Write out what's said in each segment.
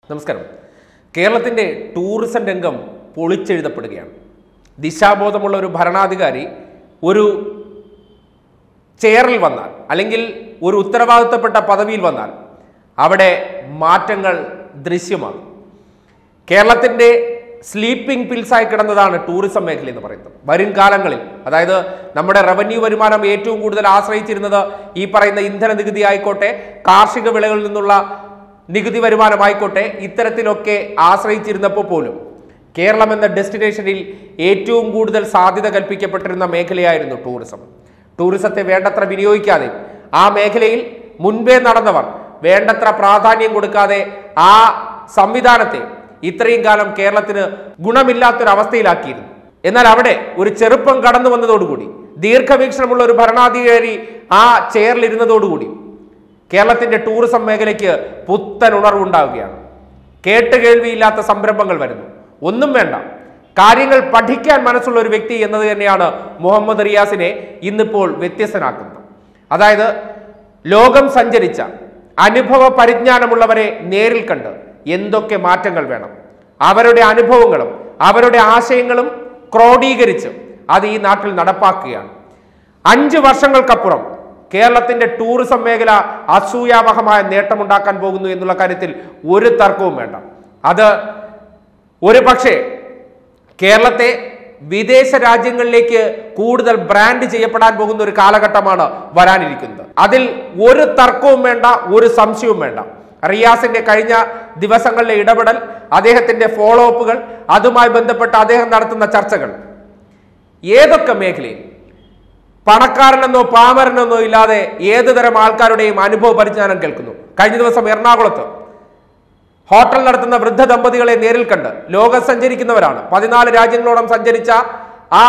നമസ്കാരം കേരളത്തിൻ്റെ ടൂറിസം രംഗം പൊളിച്ചെഴുതപ്പെടുകയാണ് ദിശാബോധമുള്ള ഒരു ഭരണാധികാരി ഒരു ചെയറിൽ വന്നാൽ അല്ലെങ്കിൽ ഒരു ഉത്തരവാദിത്തപ്പെട്ട പദവിയിൽ വന്നാൽ അവിടെ മാറ്റങ്ങൾ ദൃശ്യമാണ് കേരളത്തിൻ്റെ സ്ലീപ്പിംഗ് പിൽസായി കിടന്നതാണ് ടൂറിസം മേഖല എന്ന് പറയുന്നത് വരും കാലങ്ങളിൽ അതായത് നമ്മുടെ റവന്യൂ വരുമാനം ഏറ്റവും കൂടുതൽ ആശ്രയിച്ചിരുന്നത് ഈ പറയുന്ന ഇന്ധന നികുതി ആയിക്കോട്ടെ കാർഷിക വിളകളിൽ നിന്നുള്ള നികുതി വരുമാനമായിക്കോട്ടെ ഇത്തരത്തിലൊക്കെ ആശ്രയിച്ചിരുന്നപ്പോൾ പോലും കേരളം എന്ന ഡെസ്റ്റിനേഷനിൽ ഏറ്റവും കൂടുതൽ സാധ്യത കൽപ്പിക്കപ്പെട്ടിരുന്ന മേഖലയായിരുന്നു ടൂറിസം ടൂറിസത്തെ വേണ്ടത്ര വിനിയോഗിക്കാതെ ആ മേഖലയിൽ മുൻപേ നടന്നവർ വേണ്ടത്ര പ്രാധാന്യം കൊടുക്കാതെ ആ സംവിധാനത്തെ ഇത്രയും കാലം കേരളത്തിന് ഗുണമില്ലാത്തൊരവസ്ഥയിലാക്കിയിരുന്നു എന്നാൽ അവിടെ ഒരു ചെറുപ്പം കടന്നു വന്നതോടുകൂടി ദീർഘവീക്ഷണമുള്ള ഒരു ഭരണാധികാരി ആ ചെയറിലിരുന്നതോടുകൂടി കേരളത്തിന്റെ ടൂറിസം മേഖലയ്ക്ക് പുത്തൻ ഉണർവുണ്ടാവുകയാണ് കേട്ടുകേൾവിയില്ലാത്ത സംരംഭങ്ങൾ വരുന്നു ഒന്നും വേണ്ട കാര്യങ്ങൾ പഠിക്കാൻ മനസ്സുള്ള ഒരു വ്യക്തി എന്നത് തന്നെയാണ് മുഹമ്മദ് റിയാസിനെ ഇന്നിപ്പോൾ വ്യത്യസ്തനാക്കുന്നത് അതായത് ലോകം സഞ്ചരിച്ച അനുഭവ പരിജ്ഞാനമുള്ളവരെ നേരിൽ കണ്ട് എന്തൊക്കെ മാറ്റങ്ങൾ വേണം അവരുടെ അനുഭവങ്ങളും അവരുടെ ആശയങ്ങളും ക്രോഡീകരിച്ച് അത് ഈ നാട്ടിൽ നടപ്പാക്കുകയാണ് അഞ്ച് വർഷങ്ങൾക്കപ്പുറം കേരളത്തിന്റെ ടൂറിസം മേഖല അസൂയാവഹമായ നേട്ടമുണ്ടാക്കാൻ പോകുന്നു എന്നുള്ള കാര്യത്തിൽ ഒരു തർക്കവും വേണ്ട അത് ഒരു പക്ഷേ കേരളത്തെ വിദേശ രാജ്യങ്ങളിലേക്ക് കൂടുതൽ ബ്രാൻഡ് ചെയ്യപ്പെടാൻ പോകുന്ന ഒരു കാലഘട്ടമാണ് വരാനിരിക്കുന്നത് അതിൽ ഒരു തർക്കവും വേണ്ട ഒരു സംശയവും വേണ്ട റിയാസിന്റെ കഴിഞ്ഞ ദിവസങ്ങളിലെ ഇടപെടൽ അദ്ദേഹത്തിന്റെ ഫോളോ അപ്പുകൾ അതുമായി ബന്ധപ്പെട്ട് അദ്ദേഹം നടത്തുന്ന ചർച്ചകൾ ഏതൊക്കെ മേഖലയിൽ പണക്കാരനെന്നോ പാമരനെന്നോ ഇല്ലാതെ ഏത് തരം ആൾക്കാരുടെയും അനുഭവ പരിജ്ഞാനം കേൾക്കുന്നു കഴിഞ്ഞ ദിവസം എറണാകുളത്ത് ഹോട്ടൽ നടത്തുന്ന വൃദ്ധ ദമ്പതികളെ നേരിൽ കണ്ട് ലോകം സഞ്ചരിക്കുന്നവരാണ് പതിനാല് രാജ്യങ്ങളോളം സഞ്ചരിച്ച ആ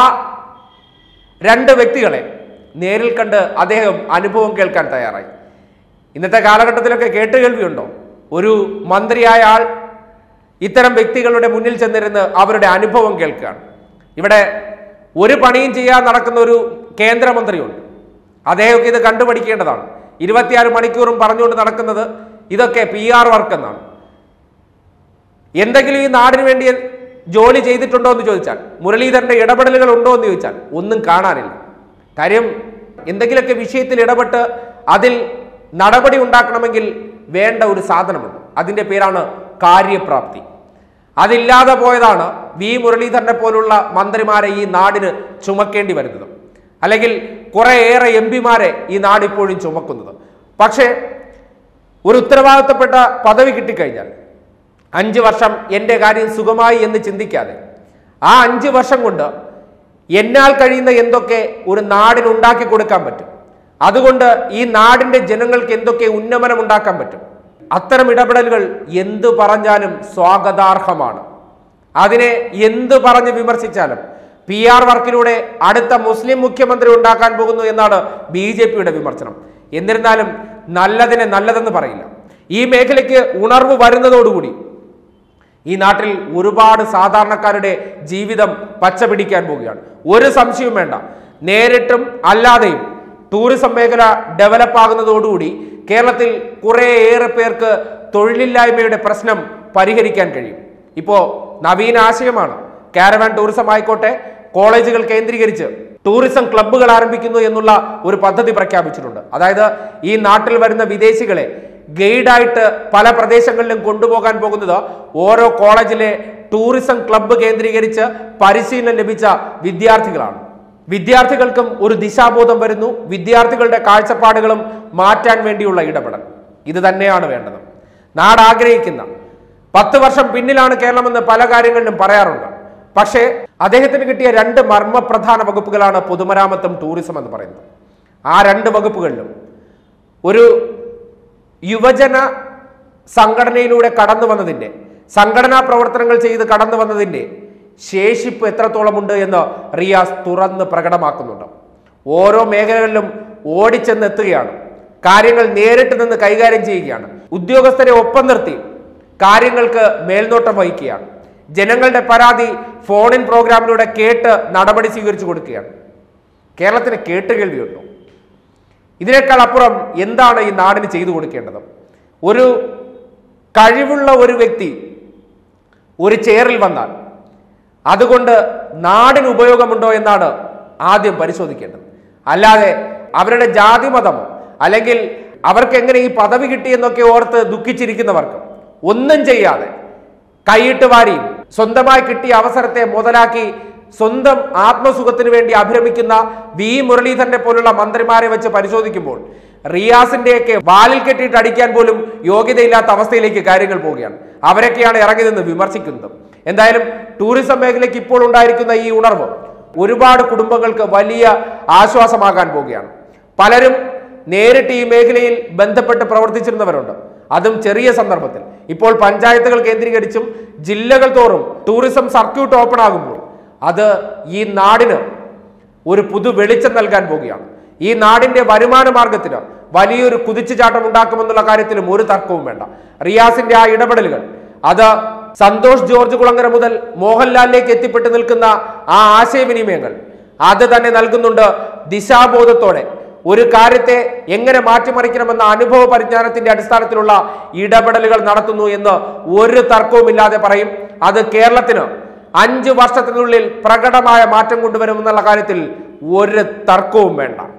രണ്ട് വ്യക്തികളെ നേരിൽ കണ്ട് അദ്ദേഹം അനുഭവം കേൾക്കാൻ തയ്യാറായി ഇന്നത്തെ കാലഘട്ടത്തിലൊക്കെ കേട്ടുകേൾവിയുണ്ടോ ഒരു മന്ത്രിയായ ആൾ ഇത്തരം വ്യക്തികളുടെ മുന്നിൽ ചെന്നിരുന്ന് അവരുടെ അനുഭവം കേൾക്കുകയാണ് ഇവിടെ ഒരു പണിയും ചെയ്യാൻ നടക്കുന്ന ഒരു കേന്ദ്രമന്ത്രിയുണ്ട് അദ്ദേഹമൊക്കെ ഇത് കണ്ടുപഠിക്കേണ്ടതാണ് ഇരുപത്തിയാറ് മണിക്കൂറും പറഞ്ഞുകൊണ്ട് നടക്കുന്നത് ഇതൊക്കെ പി ആർ വർക്ക് എന്നാണ് എന്തെങ്കിലും ഈ നാടിന് വേണ്ടി ജോലി ചെയ്തിട്ടുണ്ടോ എന്ന് ചോദിച്ചാൽ മുരളീധരന്റെ ഇടപെടലുകൾ ഉണ്ടോ എന്ന് ചോദിച്ചാൽ ഒന്നും കാണാനില്ല കാര്യം എന്തെങ്കിലുമൊക്കെ വിഷയത്തിൽ ഇടപെട്ട് അതിൽ നടപടി ഉണ്ടാക്കണമെങ്കിൽ വേണ്ട ഒരു സാധനമുണ്ട് അതിന്റെ പേരാണ് കാര്യപ്രാപ്തി അതില്ലാതെ പോയതാണ് വി മുരളീധരനെ പോലുള്ള മന്ത്രിമാരെ ഈ നാടിന് ചുമക്കേണ്ടി വരുന്നത് അല്ലെങ്കിൽ കുറേയേറെ എം പിമാരെ ഈ നാട് ഇപ്പോഴും ചുമക്കുന്നത് പക്ഷേ ഒരു ഉത്തരവാദിത്തപ്പെട്ട പദവി കിട്ടിക്കഴിഞ്ഞാൽ അഞ്ച് വർഷം എൻ്റെ കാര്യം സുഖമായി എന്ന് ചിന്തിക്കാതെ ആ അഞ്ച് വർഷം കൊണ്ട് എന്നാൽ കഴിയുന്ന എന്തൊക്കെ ഒരു നാടിന് ഉണ്ടാക്കി കൊടുക്കാൻ പറ്റും അതുകൊണ്ട് ഈ നാടിന്റെ ജനങ്ങൾക്ക് എന്തൊക്കെ ഉന്നമനം ഉണ്ടാക്കാൻ പറ്റും അത്തരം ഇടപെടലുകൾ എന്തു പറഞ്ഞാലും സ്വാഗതാർഹമാണ് അതിനെ എന്ത് പറഞ്ഞ് വിമർശിച്ചാലും പി ആർ വർക്കിലൂടെ അടുത്ത മുസ്ലിം മുഖ്യമന്ത്രി ഉണ്ടാക്കാൻ പോകുന്നു എന്നാണ് ബി ജെ പിയുടെ വിമർശനം എന്നിരുന്നാലും നല്ലതിനെ നല്ലതെന്ന് പറയില്ല ഈ മേഖലയ്ക്ക് ഉണർവ് വരുന്നതോടുകൂടി ഈ നാട്ടിൽ ഒരുപാട് സാധാരണക്കാരുടെ ജീവിതം പച്ച പിടിക്കാൻ പോവുകയാണ് ഒരു സംശയവും വേണ്ട നേരിട്ടും അല്ലാതെയും ടൂറിസം മേഖല ഡെവലപ്പ് ആകുന്നതോടുകൂടി കേരളത്തിൽ കുറേയേറെ പേർക്ക് തൊഴിലില്ലായ്മയുടെ പ്രശ്നം പരിഹരിക്കാൻ കഴിയും ഇപ്പോൾ നവീന ആശയമാണ് കാരവാൻ ടൂറിസം ആയിക്കോട്ടെ കോളേജുകൾ കേന്ദ്രീകരിച്ച് ടൂറിസം ക്ലബ്ബുകൾ ആരംഭിക്കുന്നു എന്നുള്ള ഒരു പദ്ധതി പ്രഖ്യാപിച്ചിട്ടുണ്ട് അതായത് ഈ നാട്ടിൽ വരുന്ന വിദേശികളെ ഗൈഡായിട്ട് പല പ്രദേശങ്ങളിലും കൊണ്ടുപോകാൻ പോകുന്നത് ഓരോ കോളേജിലെ ടൂറിസം ക്ലബ്ബ് കേന്ദ്രീകരിച്ച് പരിശീലനം ലഭിച്ച വിദ്യാർത്ഥികളാണ് വിദ്യാർത്ഥികൾക്കും ഒരു ദിശാബോധം വരുന്നു വിദ്യാർത്ഥികളുടെ കാഴ്ചപ്പാടുകളും മാറ്റാൻ വേണ്ടിയുള്ള ഇടപെടൽ ഇത് തന്നെയാണ് വേണ്ടത് നാട് ആഗ്രഹിക്കുന്ന പത്ത് വർഷം പിന്നിലാണ് കേരളമെന്ന് പല കാര്യങ്ങളിലും പറയാറുണ്ട് പക്ഷേ അദ്ദേഹത്തിന് കിട്ടിയ രണ്ട് മർമ്മപ്രധാന വകുപ്പുകളാണ് പൊതുമരാമത്തും ടൂറിസം എന്ന് പറയുന്നത് ആ രണ്ട് വകുപ്പുകളിലും ഒരു യുവജന സംഘടനയിലൂടെ കടന്നു വന്നതിൻ്റെ സംഘടനാ പ്രവർത്തനങ്ങൾ ചെയ്ത് കടന്നു വന്നതിൻ്റെ ശേഷിപ്പ് എത്രത്തോളമുണ്ട് എന്ന് റിയാസ് തുറന്ന് പ്രകടമാക്കുന്നുണ്ട് ഓരോ മേഖലകളിലും ഓടിച്ചെന്ന് എത്തുകയാണ് കാര്യങ്ങൾ നേരിട്ട് നിന്ന് കൈകാര്യം ചെയ്യുകയാണ് ഉദ്യോഗസ്ഥരെ ഒപ്പം നിർത്തി കാര്യങ്ങൾക്ക് മേൽനോട്ടം വഹിക്കുകയാണ് ജനങ്ങളുടെ പരാതി ഫോണിൻ പ്രോഗ്രാമിലൂടെ കേട്ട് നടപടി സ്വീകരിച്ചു കൊടുക്കുകയാണ് കേരളത്തിന് കേട്ടുകേൾവിയുണ്ടോ ഇതിനേക്കാൾ അപ്പുറം എന്താണ് ഈ നാടിന് ചെയ്തു കൊടുക്കേണ്ടത് ഒരു കഴിവുള്ള ഒരു വ്യക്തി ഒരു ചെയറിൽ വന്നാൽ അതുകൊണ്ട് നാടിന് ഉപയോഗമുണ്ടോ എന്നാണ് ആദ്യം പരിശോധിക്കേണ്ടത് അല്ലാതെ അവരുടെ ജാതി മതമോ അല്ലെങ്കിൽ അവർക്ക് എങ്ങനെ ഈ പദവി കിട്ടിയെന്നൊക്കെ ഓർത്ത് ദുഃഖിച്ചിരിക്കുന്നവർക്ക് ഒന്നും ചെയ്യാതെ കൈയിട്ട് വാരിയും സ്വന്തമായി കിട്ടിയ അവസരത്തെ മുതലാക്കി സ്വന്തം ആത്മസുഖത്തിന് വേണ്ടി അഭിരമിക്കുന്ന വി മുരളീധരനെ പോലുള്ള മന്ത്രിമാരെ വെച്ച് പരിശോധിക്കുമ്പോൾ റിയാസിന്റെയൊക്കെ വാലിൽ കെട്ടിയിട്ട് അടിക്കാൻ പോലും യോഗ്യതയില്ലാത്ത അവസ്ഥയിലേക്ക് കാര്യങ്ങൾ പോവുകയാണ് അവരൊക്കെയാണ് ഇറങ്ങി നിന്ന് വിമർശിക്കുന്നത് എന്തായാലും ടൂറിസം മേഖലയ്ക്ക് ഇപ്പോൾ ഉണ്ടായിരിക്കുന്ന ഈ ഉണർവ് ഒരുപാട് കുടുംബങ്ങൾക്ക് വലിയ ആശ്വാസമാകാൻ പോവുകയാണ് പലരും നേരിട്ട് ഈ മേഖലയിൽ ബന്ധപ്പെട്ട് പ്രവർത്തിച്ചിരുന്നവരുണ്ട് അതും ചെറിയ സന്ദർഭത്തിൽ ഇപ്പോൾ പഞ്ചായത്തുകൾ കേന്ദ്രീകരിച്ചും ജില്ലകൾ തോറും ടൂറിസം സർക്യൂട്ട് ഓപ്പൺ ആകുമ്പോൾ അത് ഈ നാടിന് ഒരു പുതു വെളിച്ചം നൽകാൻ പോവുകയാണ് ഈ നാടിന്റെ വരുമാന മാർഗത്തിന് വലിയൊരു കുതിച്ചുചാട്ടം ഉണ്ടാക്കുമെന്നുള്ള കാര്യത്തിലും ഒരു തർക്കവും വേണ്ട റിയാസിന്റെ ആ ഇടപെടലുകൾ അത് സന്തോഷ് ജോർജ് കുളങ്ങര മുതൽ മോഹൻലാലിലേക്ക് എത്തിപ്പെട്ട് നിൽക്കുന്ന ആ ആശയവിനിമയങ്ങൾ അത് തന്നെ നൽകുന്നുണ്ട് ദിശാബോധത്തോടെ ഒരു കാര്യത്തെ എങ്ങനെ മാറ്റിമറിക്കണമെന്ന അനുഭവ പരിജ്ഞാനത്തിന്റെ അടിസ്ഥാനത്തിലുള്ള ഇടപെടലുകൾ നടത്തുന്നു എന്ന് ഒരു തർക്കവുമില്ലാതെ പറയും അത് കേരളത്തിന് അഞ്ച് വർഷത്തിനുള്ളിൽ പ്രകടമായ മാറ്റം കൊണ്ടുവരുമെന്നുള്ള കാര്യത്തിൽ ഒരു തർക്കവും വേണ്ട